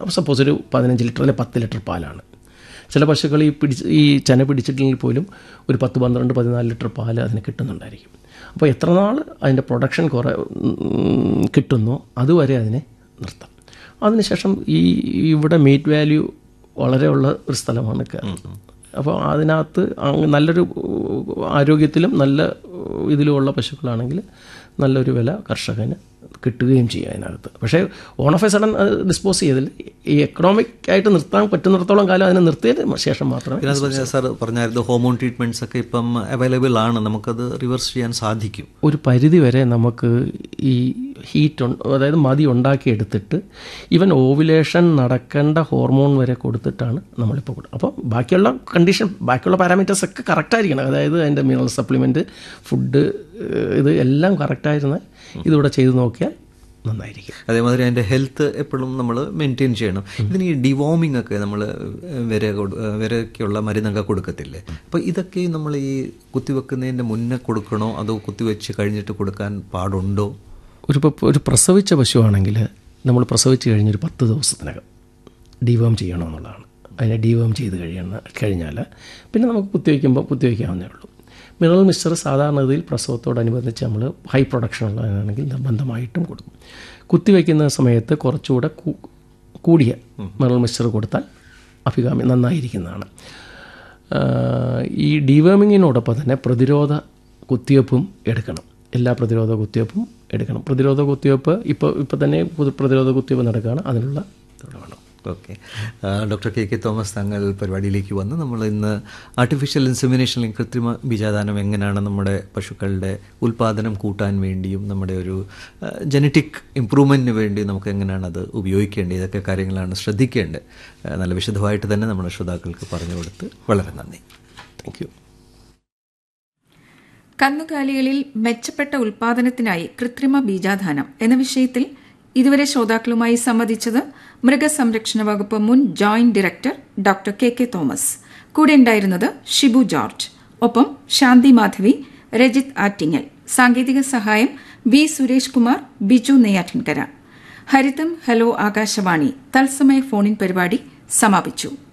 suppose ഒരു പതിനഞ്ച് litre അല്ലെങ്കിൽ പത്ത് ലിറ്റർ പാലാണ് ചില പശുക്കൾ ഈ പിടിച്ച് ഈ ചന പിടിച്ചിട്ടില്ലെങ്കിൽ പോലും ഒരു പത്ത് പന്ത്രണ്ട് പതിനാല് ലിറ്റർ പാല് അതിന് കിട്ടുന്നുണ്ടായിരിക്കും അപ്പോൾ എത്ര നാൾ അതിൻ്റെ പ്രൊഡക്ഷൻ കുറേ ഉം, കിട്ടുന്നോ അതുവരെ അതിനെ നിർത്താം അതിനുശേഷം ഈ ഇവിടെ മീറ്റ് വാല്യൂ വളരെ ഉള്ള ഒരു സ്ഥലമാണ് കേരളം അപ്പോൾ അതിനകത്ത് അങ്ങ് നല്ലൊരു ഉം, ആരോഗ്യത്തിലും നല്ല ഉം, ഇതിലുമുള്ള പശുക്കളാണെങ്കിൽ നല്ലൊരു വില കർഷകന് കിട്ടുകയും ചെയ്യും അതിനകത്ത് പക്ഷേ on of a sudden dispose ചെയ്തില്ല ഈ എക്കണോമിക് ആയിട്ട് നിർത്താൻ പറ്റുന്നിടത്തോളം കാലം അതിനെ നിർത്തിയതിന് ശേഷം മാത്രമേ പിന്നെ അത് പറഞ്ഞ സാർ പറഞ്ഞായിരുന്നു ഹോമോൺ ട്രീറ്റ്മെന്റ്സ് ഒക്കെ ഇപ്പം അവൈലബിൾ ആണ് നമുക്കത് റിവേഴ്സ് ചെയ്യാൻ സാധിക്കും ഒരു പരിധി വരെ നമുക്ക് ഈ ഹീറ്റ് അതായത് മതി ഉണ്ടാക്കിയെടുത്തിട്ട് ഈവൻ ഓവുലേഷൻ നടക്കേണ്ട ഹോർമോൺ വരെ കൊടുത്തിട്ടാണ് നമ്മളിപ്പോൾ കൊടുക്കുക അപ്പോൾ ബാക്കിയുള്ള കണ്ടീഷൻ ബാക്കിയുള്ള പാരാമീറ്റേഴ്സ് ഒക്കെ കറക്റ്റായിരിക്കണം അതായത് അതിൻ്റെ മിനറൽ സപ്ലിമെൻറ്റ് ഫുഡ് ഇത് എല്ലാം കറക്റ്റായിരുന്ന ഇതിവിടെ ചെയ്ത് നോക്കിയാൽ നന്നായിരിക്കും അതേമാതിരി അതിൻ്റെ ഹെൽത്ത് എപ്പോഴും നമ്മൾ മെയിൻറ്റെയിൻ ചെയ്യണം ഇതിന് ഈ ഡിവോമിംഗ് ഒക്കെ നമ്മൾ വിര കൊടു- വിരയ്ക്കുള്ള മരുന്നൊക്കെ കൊടുക്കത്തില്ലേ അപ്പോൾ ഇതൊക്കെ നമ്മൾ ഈ കുത്തിവെക്കുന്നതിൻ്റെ മുന്നേ കൊടുക്കണോ അതോ കുത്തിവെച്ച് കഴിഞ്ഞിട്ട് കൊടുക്കാൻ പാടുണ്ടോ ഒരു പ- ഒരു പ്രസവിച്ച പശുവാണെങ്കിൽ നമ്മൾ പ്രസവിച്ച് കഴിഞ്ഞൊരു പത്ത് ദിവസത്തിനകം ഡിവേം ചെയ്യണമെന്നുള്ളതാണ് അതിനെ ഡിവേം ചെയ്ത് കഴിയണ കഴിഞ്ഞാൽ പിന്നെ നമുക്ക് കുത്തിവയ്ക്കുമ്പോൾ കുത്തിവയ്ക്കാവുന്നേ ഉള്ളൂ മിനറൽ മിക്സ്ചർ സാധാരണഗതിയിൽ പ്രസവത്തോടനുബന്ധിച്ച് നമ്മൾ ഹൈ പ്രൊഡക്ഷൻ ഉള്ളതാണെങ്കിൽ നിർബന്ധമായിട്ടും കൊടുക്കും കുത്തിവയ്ക്കുന്ന സമയത്ത് കുറച്ചുകൂടെ കൂ- കൂടിയ മിനറൽ മിക്സ്ചർ കൊടുത്താൽ അഭികാമ്യം നന്നായിരിക്കുന്നതാണ് ആഹ് ഈ ഡിവേമിങ്ങിനോടൊപ്പം തന്നെ പ്രതിരോധ കുത്തിവയ്പ്പും എടുക്കണം എല്ലാ പ്രതിരോധ കുത്തിവയ്പ്പും എടുക്കണം പ്രതിരോധ കുത്തിവയ്പ്പ് ഇപ്പോൾ ഇപ്പോൾ തന്നെ പുതു- പ്രതിരോധ കുത്തിവയ്പ്പ് നടക്കുകയാണ് അതിനുള്ള ഇത് വേണം okay doctor K K Thomas താങ്കൾ പരിപാടിയിലേക്ക് വന്ന് നമ്മൾ ഇന്ന് ആർട്ടിഫിഷ്യൽ ഇൻസെമിനേഷൻ കൃത്രിമ ബീജാദാനം എങ്ങനെയാണ് നമ്മുടെ പശുക്കളുടെ ഉൽപ്പാദനം കൂട്ടാൻ വേണ്ടിയും നമ്മുടെ ഒരു ജനറ്റിക് ഇമ്പ്രൂവ്മെൻറ്റിന് വേണ്ടി നമുക്ക് എങ്ങനെയാണ് അത് ഉപയോഗിക്കേണ്ടത് ഇതൊക്കെ കാര്യങ്ങളാണ് ശ്രദ്ധിക്കേണ്ടത് ആ, നല്ല വിശദമായിട്ട് തന്നെ നമ്മുടെ ശ്രോതാക്കൾക്ക് പറഞ്ഞു കൊടുത്ത് വളരെ നന്ദി താങ്ക് യു കന്നുകാലികളിൽ മെച്ചപ്പെട്ട ഉൽപാദനത്തിനായി കൃത്രിമ ബീജാധാനം എന്ന വിഷയത്തിൽ ഇതുവരെ ശ്രോതാക്കളുമായി സംവദിച്ചത് മൃഗസംരക്ഷണ വകുപ്പ് മുൻ joint director doctor K K Thomas കൂടെ ഉണ്ടായിരുന്നത് ഷിബു ജോർജ് ഒപ്പം ശാന്തി മാധവി രജിത് ആറ്റിങ്ങൽ സാങ്കേതിക സഹായം വി സുരേഷ് കുമാർ ബിജു നെയ്യാറ്റിൻകര ഹരിതം ഹലോ ആകാശവാണി തത്സമയ ഫോണിൻ പരിപാടി സമാപിച്ചു